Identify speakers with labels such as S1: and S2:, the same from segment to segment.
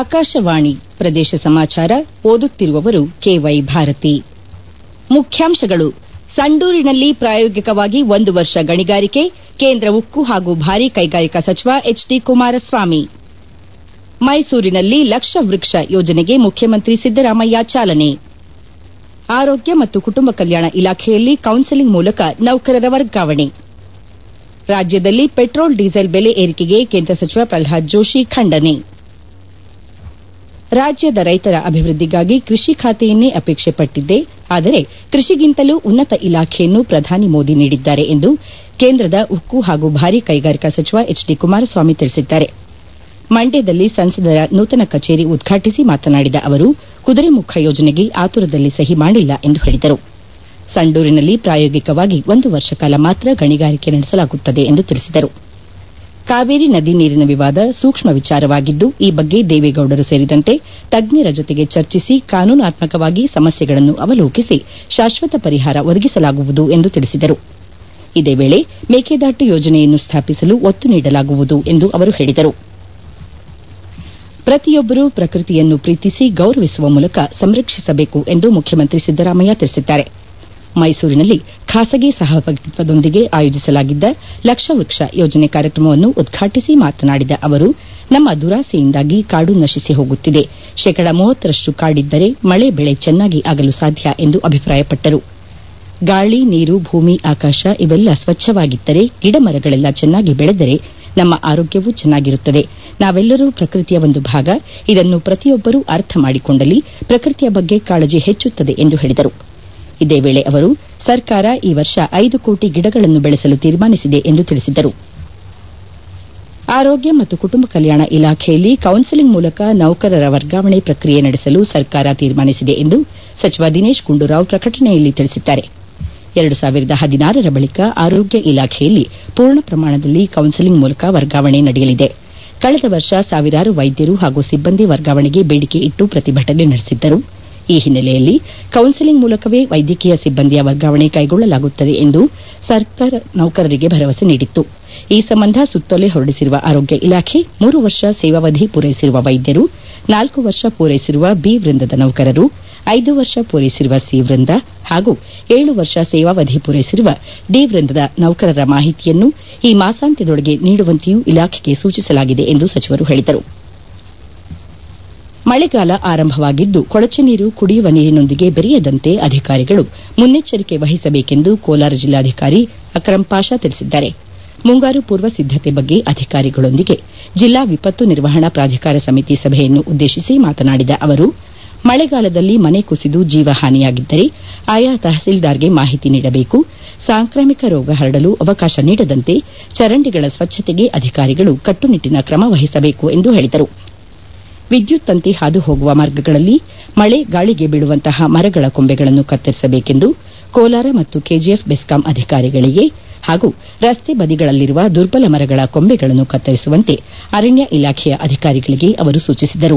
S1: ಆಕಾಶವಾಣಿ ಪ್ರದೇಶ ಸಮಾಚಾರ ಓದುತ್ತಿರುವವರು ಕೆವೈ ಭಾರತಿ ಮುಖ್ಯಾಂಶಗಳು ಸಂಡೂರಿನಲ್ಲಿ ಪ್ರಾಯೋಗಿಕವಾಗಿ ಒಂದು ವರ್ಷ ಗಣಿಗಾರಿಕೆ ಕೇಂದ್ರ ಉಕ್ಕು ಹಾಗೂ ಭಾರೀ ಕೈಗಾರಿಕಾ ಸಚಿವ ಎಚ್ ಡಿ ಕುಮಾರಸ್ವಾಮಿ ಮೈಸೂರಿನಲ್ಲಿ ಲಕ್ಷ ವೃಕ್ಷ ಯೋಜನೆಗೆ ಮುಖ್ಯಮಂತ್ರಿ ಸಿದ್ದರಾಮಯ್ಯ ಚಾಲನೆ ಆರೋಗ್ಯ ಮತ್ತು ಕುಟುಂಬ ಕಲ್ಯಾಣ ಇಲಾಖೆಯಲ್ಲಿ ಕೌನ್ಸೆಲಿಂಗ್ ಮೂಲಕ ನೌಕರರ ವರ್ಗಾವಣೆ ರಾಜ್ಯದಲ್ಲಿ ಪೆಟ್ರೋಲ್ ಡೀಸೆಲ್ ಬೆಲೆ ಏರಿಕೆಗೆ ಕೇಂದ್ರ ಸಚಿವ ಪ್ರಲ್ಹಾದ್ ಜೋಶಿ ಖಂಡನೆ ರಾಜ್ಯದ ರೈತರ ಅಭಿವೃದ್ದಿಗಾಗಿ ಕೃಷಿ ಖಾತೆಯನ್ನೇ ಅಪೇಕ್ಷೆ ಪಟ್ಟಿದ್ದೆ ಆದರೆ ಕೃಷಿಗಿಂತಲೂ ಉನ್ನತ ಇಲಾಖೆಯನ್ನು ಪ್ರಧಾನಿ ಮೋದಿ ನೀಡಿದ್ದಾರೆ ಎಂದು ಕೇಂದ್ರದ ಉಕ್ಕು ಹಾಗೂ ಭಾರೀ ಕೈಗಾರಿಕಾ ಸಚಿವ ಎಚ್ ಡಿ ಕುಮಾರಸ್ವಾಮಿ ತಿಳಿಸಿದ್ದಾರೆ ಮಂಡ್ಯದಲ್ಲಿ ಸಂಸದರ ನೂತನ ಕಚೇರಿ ಉದ್ಘಾಟಿಸಿ ಮಾತನಾಡಿದ ಅವರು ಕುದುರೆಮುಖ ಯೋಜನೆಗೆ ಆತುರದಲ್ಲಿ ಸಹಿ ಮಾಡಿಲ್ಲ ಎಂದು ಹೇಳಿದರು ಸಂಡೂರಿನಲ್ಲಿ ಪ್ರಾಯೋಗಿಕವಾಗಿ ಒಂದು ವರ್ಷ ಕಾಲ ಮಾತ್ರ ಗಣಿಗಾರಿಕೆ ನಡೆಸಲಾಗುತ್ತದೆ ಎಂದು ತಿಳಿಸಿದರು ಕಾವೇರಿ ನದಿ ನೀರಿನ ವಿವಾದ ಸೂಕ್ಷ್ಮ ವಿಚಾರವಾಗಿದ್ದು ಈ ಬಗ್ಗೆ ದೇವೇಗೌಡರು ಸೇರಿದಂತೆ ತಜ್ಞರ ಜೊತೆಗೆ ಚರ್ಚಿಸಿ ಕಾನೂನಾತ್ಮಕವಾಗಿ ಸಮಸ್ಯೆಗಳನ್ನು ಅವಲೋಕಿಸಿ ಶಾಶ್ವತ ಪರಿಹಾರ ಒದಗಿಸಲಾಗುವುದು ಎಂದು ತಿಳಿಸಿದರು ಇದೇ ವೇಳೆ ಮೇಕೆದಾಟು ಯೋಜನೆಯನ್ನು ಸ್ಥಾಪಿಸಲು ಒತ್ತು ನೀಡಲಾಗುವುದು ಎಂದು ಅವರು ಹೇಳಿದರು ಪ್ರತಿಯೊಬ್ಬರೂ ಪ್ರಕೃತಿಯನ್ನು ಪ್ರೀತಿಸಿ ಗೌರವಿಸುವ ಮೂಲಕ ಸಂರಕ್ಷಿಸಬೇಕು ಎಂದು ಮುಖ್ಯಮಂತ್ರಿ ಸಿದ್ದರಾಮಯ್ಯ ತಿಳಿಸಿದ್ದಾರೆ ಮೈಸೂರಿನಲ್ಲಿ ಖಾಸಗಿ ಸಹಭಾಗಿತ್ವದೊಂದಿಗೆ ಆಯೋಜಿಸಲಾಗಿದ್ದ ಲಕ್ಷ ವೃಕ್ಷ ಯೋಜನೆ ಕಾರ್ಯಕ್ರಮವನ್ನು ಉದ್ಘಾಟಿಸಿ ಮಾತನಾಡಿದ ಅವರು ನಮ್ಮ ದುರಾಸೆಯಿಂದಾಗಿ ಕಾಡು ನಶಿಸಿ ಹೋಗುತ್ತಿದೆ ಶೇಕಡ ಮೂವತ್ತರಷ್ಟು ಕಾಡಿದ್ದರೆ ಮಳೆ ಬೆಳೆ ಚೆನ್ನಾಗಿ ಆಗಲು ಸಾಧ್ಯ ಎಂದು ಅಭಿಪ್ರಾಯಪಟ್ಟರು ಗಾಳಿ ನೀರು ಭೂಮಿ ಆಕಾಶ ಇವೆಲ್ಲ ಸ್ವಚ್ಛವಾಗಿದ್ದರೆ ಗಿಡ ಮರಗಳೆಲ್ಲ ಚೆನ್ನಾಗಿ ಬೆಳೆದರೆ ನಮ್ಮ ಆರೋಗ್ಯವೂ ಚೆನ್ನಾಗಿರುತ್ತದೆ ನಾವೆಲ್ಲರೂ ಪ್ರಕೃತಿಯ ಒಂದು ಭಾಗ ಇದನ್ನು ಪ್ರತಿಯೊಬ್ಬರೂ ಅರ್ಥ ಮಾಡಿಕೊಂಡಲ್ಲಿ ಪ್ರಕೃತಿಯ ಬಗ್ಗೆ ಕಾಳಜಿ ಹೆಚ್ಚುತ್ತದೆ ಎಂದು ಹೇಳಿದರು ಇದೇ ವೇಳೆ ಅವರು ಸರ್ಕಾರ ಈ ವರ್ಷ ಐದು ಕೋಟಿ ಗಿಡಗಳನ್ನು ಬೆಳೆಸಲು ತೀರ್ಮಾನಿಸಿದೆ ಎಂದು ತಿಳಿಸಿದರು ಆರೋಗ್ಯ ಮತ್ತು ಕುಟುಂಬ ಕಲ್ಯಾಣ ಇಲಾಖೆಯಲ್ಲಿ ಕೌನ್ಸೆಲಿಂಗ್ ಮೂಲಕ ನೌಕರರ ವರ್ಗಾವಣೆ ಪ್ರಕ್ರಿಯೆ ನಡೆಸಲು ಸರ್ಕಾರ ತೀರ್ಮಾನಿಸಿದೆ ಎಂದು ಸಚಿವ ದಿನೇಶ್ ಗುಂಡೂರಾವ್ ಪ್ರಕಟಣೆಯಲ್ಲಿ ತಿಳಿಸಿದ್ದಾರೆ ಎರಡು ಸಾವಿರದ ಹದಿನಾರರ ಬಳಿಕ ಆರೋಗ್ಯ ಇಲಾಖೆಯಲ್ಲಿ ಪೂರ್ಣ ಪ್ರಮಾಣದಲ್ಲಿ ಕೌನ್ಸೆಲಿಂಗ್ ಮೂಲಕ ವರ್ಗಾವಣೆ ನಡೆಯಲಿದೆ ಕಳೆದ ವರ್ಷ ಸಾವಿರಾರು ವೈದ್ಯರು ಹಾಗೂ ಸಿಬ್ಬಂದಿ ವರ್ಗಾವಣೆಗೆ ಬೇಡಿಕೆ ಇಟ್ಟು ಪ್ರತಿಭಟನೆ ನಡೆಸಿದ್ದರು ಈ ಹಿನ್ನೆಲೆಯಲ್ಲಿ ಕೌನ್ಸೆಲಿಂಗ್ ಮೂಲಕವೇ ವೈದ್ಯಕೀಯ ಸಿಬ್ಬಂದಿಯ ವರ್ಗಾವಣೆ ಕೈಗೊಳ್ಳಲಾಗುತ್ತದೆ ಎಂದು ಸರ್ಕಾರ ನೌಕರರಿಗೆ ಭರವಸೆ ನೀಡಿತ್ತು ಈ ಸಂಬಂಧ ಸುತ್ತೋಲೆ ಹೊರಡಿಸಿರುವ ಆರೋಗ್ಯ ಇಲಾಖೆ ಮೂರು ವರ್ಷ ಸೇವಾವಧಿ ಪೂರೈಸಿರುವ ವೈದ್ಯರು ನಾಲ್ಕು ವರ್ಷ ಪೂರೈಸಿರುವ ಬಿ ವೃಂದದ ನೌಕರರು ಐದು ವರ್ಷ ಪೂರೈಸಿರುವ ಸಿ ವೃಂದ ಹಾಗೂ ಏಳು ವರ್ಷ ಸೇವಾವಧಿ ಪೂರೈಸಿರುವ ಡಿ ವೃಂದದ ನೌಕರರ ಮಾಹಿತಿಯನ್ನು ಈ ಮಾಸಾಂತ್ಯದೊಳಗೆ ನೀಡುವಂತೆಯೂ ಇಲಾಖೆಗೆ ಸೂಚಿಸಲಾಗಿದೆ ಎಂದು ಸಚಿವರು ಹೇಳಿದರು ಮಳೆಗಾಲ ಆರಂಭವಾಗಿದ್ದು ಕೊಳಚೆ ನೀರು ಕುಡಿಯುವ ನೀರಿನೊಂದಿಗೆ ಬೆರೆಯದಂತೆ ಅಧಿಕಾರಿಗಳು ಮುನ್ನೆಚ್ಚರಿಕೆ ವಹಿಸಬೇಕೆಂದು ಕೋಲಾರ ಜಿಲ್ಲಾಧಿಕಾರಿ ಅಕ್ರಂ ಪಾಷಾ ತಿಳಿಸಿದ್ದಾರೆ ಮುಂಗಾರು ಪೂರ್ವ ಸಿದ್ದತೆ ಬಗ್ಗೆ ಅಧಿಕಾರಿಗಳೊಂದಿಗೆ ಜಿಲ್ಲಾ ವಿಪತ್ತು ನಿರ್ವಹಣಾ ಪ್ರಾಧಿಕಾರ ಸಮಿತಿ ಸಭೆಯನ್ನು ಉದ್ದೇಶಿಸಿ ಮಾತನಾಡಿದ ಅವರು ಮಳೆಗಾಲದಲ್ಲಿ ಮನೆ ಕುಸಿದು ಜೀವಹಾನಿಯಾಗಿದ್ದರೆ ಆಯಾ ತಹಸೀಲ್ದಾರ್ಗೆ ಮಾಹಿತಿ ನೀಡಬೇಕು ಸಾಂಕ್ರಾಮಿಕ ರೋಗ ಹರಡಲು ಅವಕಾಶ ನೀಡದಂತೆ ಚರಂಡಿಗಳ ಸ್ವಚ್ಛತೆಗೆ ಅಧಿಕಾರಿಗಳು ಕಟ್ಟುನಿಟ್ಟಿನ ಕ್ರಮ ವಹಿಸಬೇಕು ಎಂದು ಹೇಳಿದರು ವಿದ್ಯುತ್ ತಂತಿ ಹಾದು ಹೋಗುವ ಮಾರ್ಗಗಳಲ್ಲಿ ಮಳೆ ಗಾಳಿಗೆ ಬೀಳುವಂತಹ ಮರಗಳ ಕೊಂಬೆಗಳನ್ನು ಕತ್ತರಿಸಬೇಕೆಂದು ಕೋಲಾರ ಮತ್ತು ಕೆಜಿಎಫ್ ಬೆಸ್ಕಾಂ ಅಧಿಕಾರಿಗಳಿಗೆ ಹಾಗೂ ರಸ್ತೆ ಬದಿಗಳಲ್ಲಿರುವ ದುರ್ಬಲ ಮರಗಳ ಕೊಂಬೆಗಳನ್ನು ಕತ್ತರಿಸುವಂತೆ ಅರಣ್ಯ ಇಲಾಖೆಯ ಅಧಿಕಾರಿಗಳಿಗೆ ಅವರು ಸೂಚಿಸಿದರು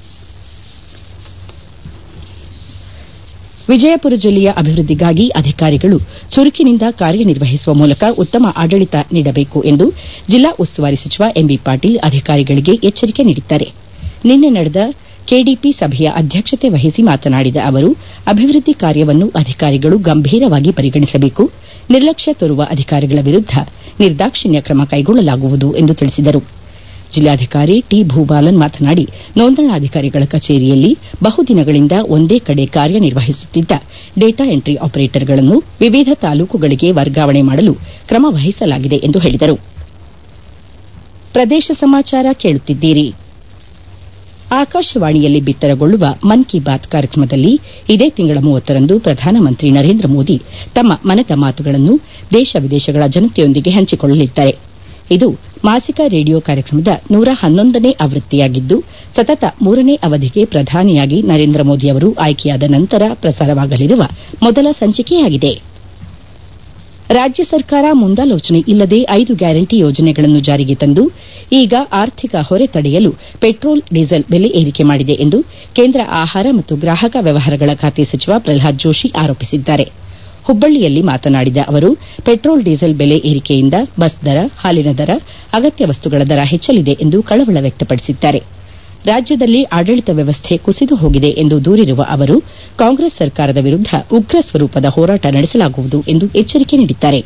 S1: ವಿಜಯಪುರ ಜಿಲ್ಲೆಯ ಅಭಿವೃದ್ದಿಗಾಗಿ ಅಧಿಕಾರಿಗಳು ಚುರುಕಿನಿಂದ ಕಾರ್ಯನಿರ್ವಹಿಸುವ ಮೂಲಕ ಉತ್ತಮ ಆಡಳಿತ ನೀಡಬೇಕು ಎಂದು ಜಿಲ್ಲಾ ಉಸ್ತುವಾರಿ ಸಚಿವ ಎಂಬಿ ಪಾಟೀಲ್ ಅಧಿಕಾರಿಗಳಿಗೆ ಎಚ್ಚರಿಕೆ ನೀಡಿದ್ದಾರೆ ನಿನ್ನೆ ನಡೆದ ಕೆಡಿಪಿ ಸಭೆಯ ಅಧ್ಯಕ್ಷತೆ ವಹಿಸಿ ಮಾತನಾಡಿದ ಅವರು ಅಭಿವೃದ್ದಿ ಕಾರ್ಯವನ್ನು ಅಧಿಕಾರಿಗಳು ಗಂಭೀರವಾಗಿ ಪರಿಗಣಿಸಬೇಕು ನಿರ್ಲಕ್ಷ್ಯ ತೋರುವ ಅಧಿಕಾರಿಗಳ ವಿರುದ್ದ ನಿರ್ದಾಕ್ಷಿಣ್ಯ ಕ್ರಮ ಕೈಗೊಳ್ಳಲಾಗುವುದು ಎಂದು ತಿಳಿಸಿದರು ಜಿಲ್ಲಾಧಿಕಾರಿ ಟಿ ಭೂಬಾಲನ್ ಮಾತನಾಡಿ ನೋಂದಣಾಧಿಕಾರಿಗಳ ಕಚೇರಿಯಲ್ಲಿ ಬಹುದಿನಗಳಿಂದ ಒಂದೇ ಕಡೆ ಕಾರ್ಯನಿರ್ವಹಿಸುತ್ತಿದ್ದ ಡೇಟಾ ಎಂಟ್ರಿ ಆಪರೇಟರ್ಗಳನ್ನು ವಿವಿಧ ತಾಲೂಕುಗಳಿಗೆ ವರ್ಗಾವಣೆ ಮಾಡಲು ಕ್ರಮ ವಹಿಸಲಾಗಿದೆ ಎಂದು ಹೇಳಿದರು ಪ್ರದೇಶ ಸಮಾಚಾರ ಕೇಳುತ್ತಿದ್ದೀರಿ ಆಕಾಶವಾಣಿಯಲ್ಲಿ ಬಿತ್ತರಗೊಳ್ಳುವ ಮನ್ ಕಿ ಬಾತ್ ಕಾರ್ಯಕ್ರಮದಲ್ಲಿ ಇದೇ ತಿಂಗಳ ಮೂವತ್ತರಂದು ಪ್ರಧಾನಮಂತ್ರಿ ನರೇಂದ್ರ ಮೋದಿ ತಮ್ಮ ಮನದ ಮಾತುಗಳನ್ನು ದೇಶ ವಿದೇಶಗಳ ಜನತೆಯೊಂದಿಗೆ ಹಂಚಿಕೊಳ್ಳಲಿದ್ದಾರೆ ಇದು ಮಾಸಿಕ ರೇಡಿಯೋ ಕಾರ್ಯಕ್ರಮದ ನೂರ ಹನ್ನೊಂದನೇ ಆವೃತ್ತಿಯಾಗಿದ್ದು ಸತತ ಮೂರನೇ ಅವಧಿಗೆ ಪ್ರಧಾನಿಯಾಗಿ ನರೇಂದ್ರ ಮೋದಿ ಅವರು ಆಯ್ಕೆಯಾದ ನಂತರ ಪ್ರಸಾರವಾಗಲಿರುವ ಮೊದಲ ಸಂಚಿಕೆಯಾಗಿದೆ ರಾಜ್ಯ ಸರ್ಕಾರ ಮುಂದಾಲೋಚನೆ ಇಲ್ಲದೆ ಐದು ಗ್ಯಾರಂಟಿ ಯೋಜನೆಗಳನ್ನು ಜಾರಿಗೆ ತಂದು ಈಗ ಆರ್ಥಿಕ ಹೊರೆ ತಡೆಯಲು ಪೆಟ್ರೋಲ್ ಡೀಸೆಲ್ ಬೆಲೆ ಏರಿಕೆ ಮಾಡಿದೆ ಎಂದು ಕೇಂದ್ರ ಆಹಾರ ಮತ್ತು ಗ್ರಾಹಕ ವ್ಯವಹಾರಗಳ ಖಾತೆ ಸಚಿವ ಪ್ರಲ್ಹಾದ್ ಜೋಶಿ ಆರೋಪಿಸಿದ್ದಾರೆ ಹುಬ್ಬಳ್ಳಿಯಲ್ಲಿ ಮಾತನಾಡಿದ ಅವರು ಪೆಟ್ರೋಲ್ ಡೀಸೆಲ್ ಬೆಲೆ ಏರಿಕೆಯಿಂದ ಬಸ್ ದರ ಹಾಲಿನ ದರ ಅಗತ್ಯ ವಸ್ತುಗಳ ದರ ಹೆಚ್ಚಲಿದೆ ಎಂದು ಕಳವಳ ವ್ಯಕ್ತಪಡಿಸಿದ್ದಾರೆ ರಾಜ್ಯದಲ್ಲಿ ಆಡಳಿತ ವ್ಯವಸ್ಥೆ ಕುಸಿದು ಹೋಗಿದೆ ಎಂದು ದೂರಿರುವ ಅವರು ಕಾಂಗ್ರೆಸ್ ಸರ್ಕಾರದ ವಿರುದ್ದ ಉಗ್ರ ಸ್ವರೂಪದ ಹೋರಾಟ ನಡೆಸಲಾಗುವುದು ಎಂದು ಎಚ್ಚರಿಕೆ ನೀಡಿದ್ದಾರೆ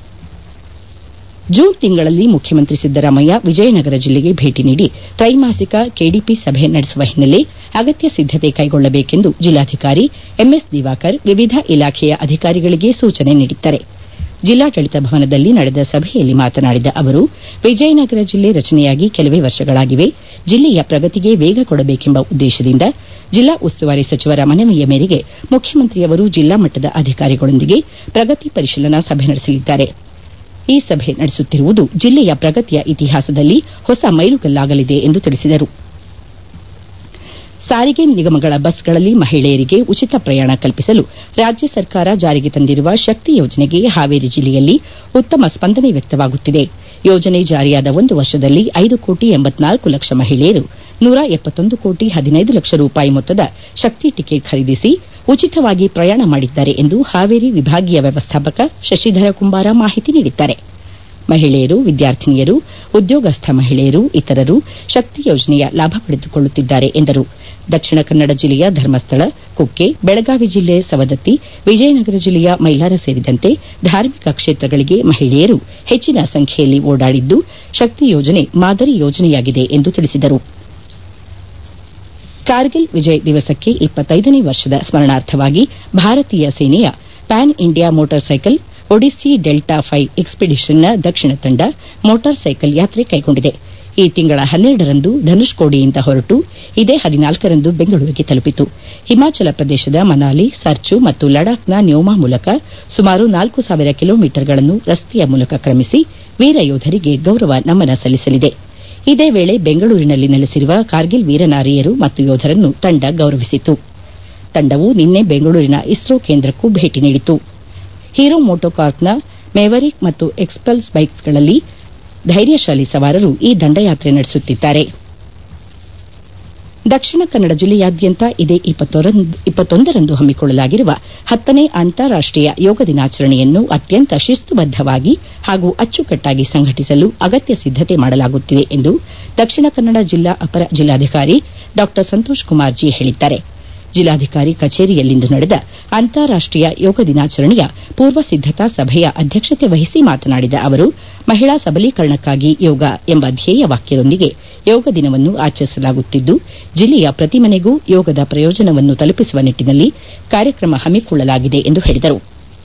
S1: ಜೂನ್ ತಿಂಗಳಲ್ಲಿ ಮುಖ್ಯಮಂತ್ರಿ ಸಿದ್ದರಾಮಯ್ಯ ವಿಜಯನಗರ ಜಿಲ್ಲೆಗೆ ಭೇಟಿ ನೀಡಿ ತ್ರೈಮಾಸಿಕ ಕೆಡಿಪಿ ಸಭೆ ನಡೆಸುವ ಹಿನ್ನೆಲೆ ಅಗತ್ಯ ಸಿದ್ದತೆ ಕೈಗೊಳ್ಳಬೇಕೆಂದು ಜಿಲ್ಲಾಧಿಕಾರಿ ಎಂಎಸ್ ದಿವಾಕರ್ ವಿವಿಧ ಇಲಾಖೆಯ ಅಧಿಕಾರಿಗಳಿಗೆ ಸೂಚನೆ ನೀಡಿದ್ದಾರೆ ಜಿಲ್ಲಾಡಳಿತ ಭವನದಲ್ಲಿ ನಡೆದ ಸಭೆಯಲ್ಲಿ ಮಾತನಾಡಿದ ಅವರು ವಿಜಯನಗರ ಜಿಲ್ಲೆ ರಚನೆಯಾಗಿ ಕೆಲವೇ ವರ್ಷಗಳಾಗಿವೆ ಜಿಲ್ಲೆಯ ಪ್ರಗತಿಗೆ ವೇಗ ಕೊಡಬೇಕೆಂಬ ಉದ್ದೇಶದಿಂದ ಜಿಲ್ಲಾ ಉಸ್ತುವಾರಿ ಸಚಿವರ ಮನವಿಯ ಮೇರೆಗೆ ಮುಖ್ಯಮಂತ್ರಿಯವರು ಜಿಲ್ಲಾ ಮಟ್ಟದ ಅಧಿಕಾರಿಗಳೊಂದಿಗೆ ಪ್ರಗತಿ ಪರಿಶೀಲನಾ ಸಭೆ ನಡೆಸಲಿದ್ದಾರೆ ಈ ಸಭೆ ನಡೆಸುತ್ತಿರುವುದು ಜಿಲ್ಲೆಯ ಪ್ರಗತಿಯ ಇತಿಹಾಸದಲ್ಲಿ ಹೊಸ ಮೈಲುಗಲ್ಲಾಗಲಿದೆ ಎಂದು ತಿಳಿಸಿದರು ಸಾರಿಗೆ ನಿಗಮಗಳ ಬಸ್ಗಳಲ್ಲಿ ಮಹಿಳೆಯರಿಗೆ ಉಚಿತ ಪ್ರಯಾಣ ಕಲ್ಪಿಸಲು ರಾಜ್ಯ ಸರ್ಕಾರ ಜಾರಿಗೆ ತಂದಿರುವ ಶಕ್ತಿ ಯೋಜನೆಗೆ ಹಾವೇರಿ ಜಿಲ್ಲೆಯಲ್ಲಿ ಉತ್ತಮ ಸ್ಪಂದನೆ ವ್ಯಕ್ತವಾಗುತ್ತಿದೆ ಯೋಜನೆ ಜಾರಿಯಾದ ಒಂದು ವರ್ಷದಲ್ಲಿ ಐದು ಕೋಟಿ ಎಂಬತ್ನಾಲ್ಕು ಲಕ್ಷ ಮಹಿಳೆಯರು ನೂರ ಎಪ್ಪತ್ತೊಂದು ಕೋಟಿ ಹದಿನೈದು ಲಕ್ಷ ರೂಪಾಯಿ ಮೊತ್ತದ ಶಕ್ತಿ ಟಿಕೆಟ್ ಖರೀದಿಸಿ ಉಚಿತವಾಗಿ ಪ್ರಯಾಣ ಮಾಡಿದ್ದಾರೆ ಎಂದು ಹಾವೇರಿ ವಿಭಾಗೀಯ ವ್ಯವಸ್ಥಾಪಕ ಶಶಿಧರ ಕುಂಬಾರ ಮಾಹಿತಿ ನೀಡಿದ್ದಾರೆ ಮಹಿಳೆಯರು ವಿದ್ಯಾರ್ಥಿನಿಯರು ಉದ್ಯೋಗಸ್ಥ ಮಹಿಳೆಯರು ಇತರರು ಶಕ್ತಿ ಯೋಜನೆಯ ಲಾಭ ಪಡೆದುಕೊಳ್ಳುತ್ತಿದ್ದಾರೆ ಎಂದರು ದಕ್ಷಿಣ ಕನ್ನಡ ಜಿಲ್ಲೆಯ ಧರ್ಮಸ್ಥಳ ಕುಕ್ಕೆ ಬೆಳಗಾವಿ ಜಿಲ್ಲೆ ಸವದತ್ತಿ ವಿಜಯನಗರ ಜಿಲ್ಲೆಯ ಮೈಲಾರ ಸೇರಿದಂತೆ ಧಾರ್ಮಿಕ ಕ್ಷೇತ್ರಗಳಿಗೆ ಮಹಿಳೆಯರು ಹೆಚ್ಚಿನ ಸಂಖ್ಯೆಯಲ್ಲಿ ಓಡಾಡಿದ್ದು ಶಕ್ತಿ ಯೋಜನೆ ಮಾದರಿ ಯೋಜನೆಯಾಗಿದೆ ಎಂದು ತಿಳಿಸಿದರು ಕಾರ್ಗಿಲ್ ವಿಜಯ್ ದಿವಸಕ್ಕೆ ಇಪ್ಪತ್ತೈದನೇ ವರ್ಷದ ಸ್ಮರಣಾರ್ಥವಾಗಿ ಭಾರತೀಯ ಸೇನೆಯ pan India motorcycle odyssey delta phi ಎಕ್ಸ್ಪಿಡಿಷನ್ನ ದಕ್ಷಿಣ ತಂಡ ಮೋಟಾರ್ ಸೈಕಲ್ ಯಾತ್ರೆ ಕೈಗೊಂಡಿದೆ ಈ ತಿಂಗಳ ಹನ್ನೆರಡರಂದು ಧನುಷ್ಕೋಡಿಯಿಂದ ಹೊರಟು ಇದೇ ಹದಿನಾಲ್ಕರಂದು ಬೆಂಗಳೂರಿಗೆ ತಲುಪಿತು ಹಿಮಾಚಲ ಪ್ರದೇಶದ ಮನಾಲಿ ಸರ್ಚು ಮತ್ತು ಲಡಾಖ್ನ ನ್ಯೋಮಾ ಮೂಲಕ ಸುಮಾರು ನಾಲ್ಕು ಸಾವಿರ ಕಿಲೋಮೀಟರ್ಗಳನ್ನು ರಸ್ತೆಯ ಮೂಲಕ ಕ್ರಮಿಸಿ ವೀರ ಯೋಧರಿಗೆ ಗೌರವ ನಮನ ಸಲ್ಲಿಸಲಿದೆ ಇದೇ ವೇಳೆ ಬೆಂಗಳೂರಿನಲ್ಲಿ ನೆಲೆಸಿರುವ ಕಾರ್ಗಿಲ್ ವೀರನಾರಿಯರು ಮತ್ತು ಯೋಧರನ್ನು ತಂಡ ಗೌರವಿಸಿತು ತಂಡವು ನಿನ್ನೆ ಬೆಂಗಳೂರಿನ ಇಸ್ರೋ ಕೇಂದ್ರಕ್ಕೂ ಭೇಟಿ ನೀಡಿತು ಹೀರೋ ಮೋಟೋಕಾರ್ಪ್ನ ಮೆವರಿಕ್ ಮತ್ತು ಎಕ್ಸ್ಪಲ್ಸ್ ಬೈಕ್ಗಳಲ್ಲಿ ಧೈರ್ಯಶಾಲಿ ಸವಾರರು ಈ ದಂಡಯಾತ್ರೆ ನಡೆಸುತ್ತಿದ್ದಾರೆ ದಕ್ಷಿಣ ಕನ್ನಡ ಜಿಲ್ಲೆಯಾದ್ಯಂತ ಇದೇ ಇಪ್ಪತ್ತೊಂದರಂದು ಹಮ್ಮಿಕೊಳ್ಳಲಾಗಿರುವ ಹತ್ತನೇ ಅಂತಾರಾಷ್ಟೀಯ ಯೋಗ ದಿನಾಚರಣೆಯನ್ನು ಅತ್ಯಂತ ಶಿಸ್ತುಬದ್ದವಾಗಿ ಹಾಗೂ ಅಚ್ಚುಕಟ್ಟಾಗಿ ಸಂಘಟಿಸಲು ಅಗತ್ಯ ಸಿದ್ದತೆ ಮಾಡಲಾಗುತ್ತಿದೆ ಎಂದು ದಕ್ಷಿಣ ಕನ್ನಡ ಜಿಲ್ಲಾ ಅಪರ ಜಿಲ್ಲಾಧಿಕಾರಿ ಡಾ ಸಂತೋಷ್ ಕುಮಾರ್ ಜಿ ಹೇಳಿದ್ದಾರೆ ಜಿಲ್ಲಾಧಿಕಾರಿ ಕಚೇರಿಯಲ್ಲಿಂದು ನಡೆದ ಅಂತಾರಾಷ್ಟೀಯ ಯೋಗ ದಿನಾಚರಣೆಯ ಪೂರ್ವ ಸಿದ್ದತಾ ಸಭೆಯ ಅಧ್ಯಕ್ಷತೆ ವಹಿಸಿ ಮಾತನಾಡಿದ ಅವರು ಮಹಿಳಾ ಸಬಲೀಕರಣಕ್ಕಾಗಿ ಯೋಗ ಎಂಬ ಧ್ಯೇಯ ವಾಕ್ಯದೊಂದಿಗೆ ಯೋಗ ದಿನವನ್ನು ಆಚರಿಸಲಾಗುತ್ತಿದ್ದು ಜಿಲ್ಲೆಯ ಪ್ರತಿ ಮನೆಗೂ ಯೋಗದ ಪ್ರಯೋಜನವನ್ನು ತಲುಪಿಸುವ ನಿಟ್ಟಿನಲ್ಲಿ ಕಾರ್ಯಕ್ರಮ ಹಮ್ಮಿಕೊಳ್ಳಲಾಗಿದೆ ಎಂದು ಹೇಳಿದರು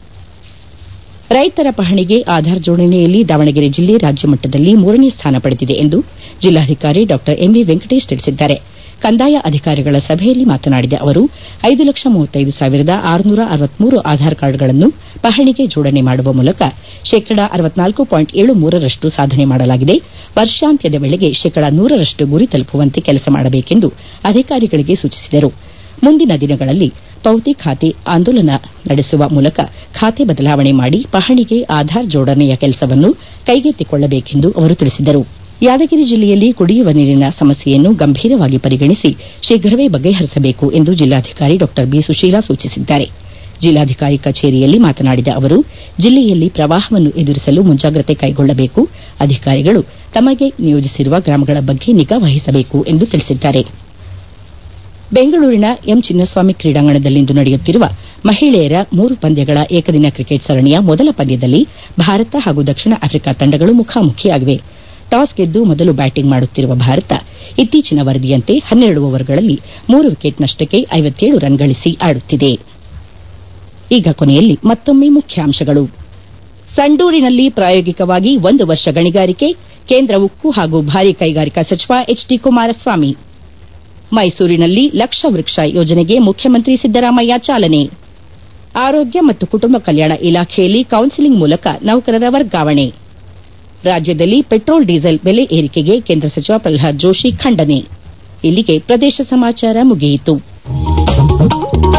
S1: ರೈತರ ಪಹಣಿಗೆ ಆಧಾರ್ ಜೋಡಣೆಯಲ್ಲಿ ದಾವಣಗೆರೆ ಜಿಲ್ಲೆ ರಾಜ್ಯ ಮಟ್ಟದಲ್ಲಿ ಮೂರನೇ ಸ್ಥಾನ ಪಡೆದಿದೆ ಎಂದು ಜಿಲ್ಲಾಧಿಕಾರಿ ಡಾ ಎಂವಿ ವೆಂಕಟೇಶ್ ತಿಳಿಸಿದ್ದಾರೆ ಕಂದಾಯ ಅಧಿಕಾರಿಗಳ ಸಭೆಯಲ್ಲಿ ಮಾತನಾಡಿದ ಅವರು ಐದು ಲಕ್ಷ ಮೂವತ್ತೈದು ಸಾವಿರದ ಆರುನೂರ ಅರವತ್ಮೂರು ಆಧಾರ್ ಕಾರ್ಡ್ಗಳನ್ನು ಪಹಣಿಗೆ ಜೋಡಣೆ ಮಾಡುವ ಮೂಲಕ ಶೇಕಡ ಅರವತ್ನಾಲ್ಕು ಪಾಯಿಂಟ್ ಏಳು ಮೂರರಷ್ಟು ಸಾಧನೆ ಮಾಡಲಾಗಿದೆ ವರ್ಷಾಂತ್ಯದ ವೇಳೆಗೆ ಶೇಕಡ ನೂರರಷ್ಟು ಗುರಿ ತಲುಪುವಂತೆ ಕೆಲಸ ಮಾಡಬೇಕೆಂದು ಅಧಿಕಾರಿಗಳಿಗೆ ಸೂಚಿಸಿದರು ಮುಂದಿನ ದಿನಗಳಲ್ಲಿ ಪೌತಿ ಖಾತೆ ಆಂದೋಲನ ನಡೆಸುವ ಮೂಲಕ ಖಾತೆ ಬದಲಾವಣೆ ಮಾಡಿ ಪಹಣಿಗೆ ಆಧಾರ್ ಜೋಡಣೆಯ ಕೆಲಸವನ್ನು ಕೈಗೆತ್ತಿಕೊಳ್ಳಬೇಕೆಂದು ಅವರು ತಿಳಿಸಿದರು ಯಾದಗಿರಿ ಜಿಲ್ಲೆಯಲ್ಲಿ ಕುಡಿಯುವ ನೀರಿನ ಸಮಸ್ಯೆಯನ್ನು ಗಂಭೀರವಾಗಿ ಪರಿಗಣಿಸಿ ಶೀಘ್ರವೇ ಬಗೆಹರಿಸಬೇಕು ಎಂದು ಜಿಲ್ಲಾಧಿಕಾರಿ ಡಾ ಬಿ ಸುಶೀಲಾ ಸೂಚಿಸಿದ್ದಾರೆ ಜಿಲ್ಲಾಧಿಕಾರಿ ಕಚೇರಿಯಲ್ಲಿ ಮಾತನಾಡಿದ ಅವರು ಜಿಲ್ಲೆಯಲ್ಲಿ ಪ್ರವಾಹವನ್ನು ಎದುರಿಸಲು ಮುಂಜಾಗ್ರತೆ ಕೈಗೊಳ್ಳಬೇಕು ಅಧಿಕಾರಿಗಳು ತಮಗೆ ನಿಯೋಜಿಸಿರುವ ಗ್ರಾಮಗಳ ಬಗ್ಗೆ ನಿಗಾ ವಹಿಸಬೇಕು ಎಂದು ತಿಳಿಸಿದ್ದಾರೆ ಬೆಂಗಳೂರಿನ ಎಂ ಚಿನ್ನಸ್ವಾಮಿ ಕ್ರೀಡಾಂಗಣದಲ್ಲಿಂದು ನಡೆಯುತ್ತಿರುವ ಮಹಿಳೆಯರ ಮೂರು ಪಂದ್ಯಗಳ ಏಕದಿನ ಕ್ರಿಕೆಟ್ ಸರಣಿಯ ಮೊದಲ ಪಂದ್ಯದಲ್ಲಿ ಭಾರತ ಹಾಗೂ ದಕ್ಷಿಣ ಆಫ್ರಿಕಾ ತಂಡಗಳು ಮುಖಾಮುಖಿಯಾಗಿವೆ ಟಾಸ್ ಗೆದ್ದು ಮೊದಲು ಬ್ಯಾಟಿಂಗ್ ಮಾಡುತ್ತಿರುವ ಭಾರತ ಇತ್ತೀಚಿನ ವರದಿಯಂತೆ ಹನ್ನೆರಡು ಓವರ್ಗಳಲ್ಲಿ ಮೂರು ವಿಕೆಟ್ ನಷ್ಟಕ್ಕೆ ಐವತ್ತೇಳು ರನ್ ಗಳಿಸಿ ಆಡುತ್ತಿದೆ ಈಗ ಕೊನೆಯಲ್ಲಿ ಮತ್ತೊಮ್ಮೆ ಮುಖ್ಯಾಂಶಗಳು ಸಂಡೂರಿನಲ್ಲಿ ಪ್ರಾಯೋಗಿಕವಾಗಿ ಒಂದು ವರ್ಷ ಗಣಿಗಾರಿಕೆ ಕೇಂದ್ರ ಉಕ್ಕು ಹಾಗೂ ಭಾರೀ ಕೈಗಾರಿಕಾ ಸಚಿವ ಎಚ್ ಡಿ ಕುಮಾರಸ್ವಾಮಿ ಮೈಸೂರಿನಲ್ಲಿ ಲಕ್ಷ ವೃಕ್ಷ ಯೋಜನೆಗೆ ಮುಖ್ಯಮಂತ್ರಿ ಸಿದ್ದರಾಮಯ್ಯ ಚಾಲನೆ ಆರೋಗ್ಯ ಮತ್ತು ಕುಟುಂಬ ಕಲ್ಯಾಣ ಇಲಾಖೆಯಲ್ಲಿ ಕೌನ್ಸಿಲಿಂಗ್ ಮೂಲಕ ನೌಕರರ ವರ್ಗಾವಣೆ ರಾಜ್ಯದಲ್ಲಿ ಪೆಟ್ರೋಲ್ ಡೀಸೆಲ್ ಬೆಲೆ ಏರಿಕೆಗೆ ಕೇಂದ್ರ ಸಚಿವ ಪ್ರಹ್ಲಾದ್ ಜೋಶಿ ಖಂಡನೆ ಇಲ್ಲಿಗೆ ಪ್ರದೇಶ ಸಮಾಚಾರ ಮುಗಿಯಿತು